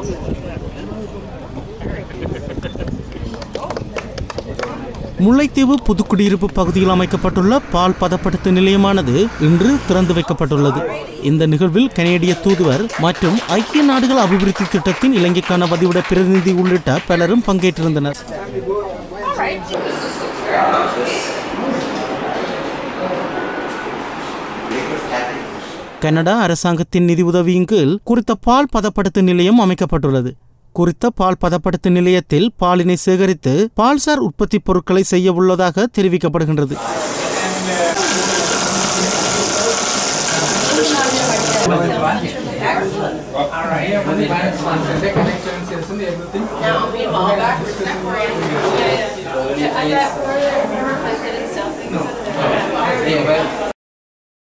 முல்லைத்தீவு புதுக்குடியிருப்பு பகுதியில் அமைக்கப்பட்டுள்ள பால் பதப்படுத்து நிலையமானது இன்று திறந்து வைக்கப்பட்டுள்ளது இந்த நிகழ்வில் கனேடிய தூதுவர் மற்றும் ஐக்கிய நாடுகள் அபிவிருத்தி திட்டத்தின் இலங்கைக்கான வதிவிட பிரதிநிதி உள்ளிட்ட பலரும் பங்கேற்றிருந்தனர் கனடா அரசாங்கத்தின் நிதி உதவியின் கீழ் குறித்த பால் பதப்படுத்து நிலையம் அமைக்கப்பட்டுள்ளது குறித்த பால் பதப்படுத்து நிலையத்தில் பாலினை சேகரித்து பால்சார் உற்பத்தி பொருட்களை செய்ய உள்ளதாக தெரிவிக்கப்படுகின்றது Now, meanwhile, backwards, is that where I am? Yeah, yeah, yeah. I got, I said it's something.